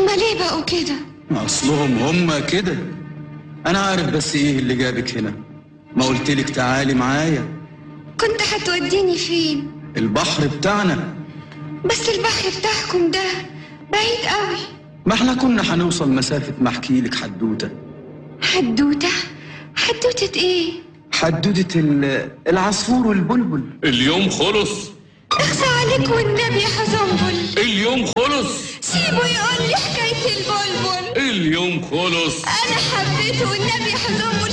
هما ليه بقوا كده اصلهم هم كده انا عارف بس ايه اللي جابك هنا ما قلتلك تعالي معايا كنت هتوديني فين البحر بتاعنا بس البحر بتاعكم ده بعيد قوي ما احنا كنا هنوصل مسافة ما احكي لك حدوتة حدوتة حدوتة ايه حدوتة ال- العصفور والبلبل اليوم خلص اخسى عليك والنبي يا حزنبل اليوم خلص سيبه يقول لي حكاية البلبل اليوم خلص انا حبيته والنبي يا حزنبل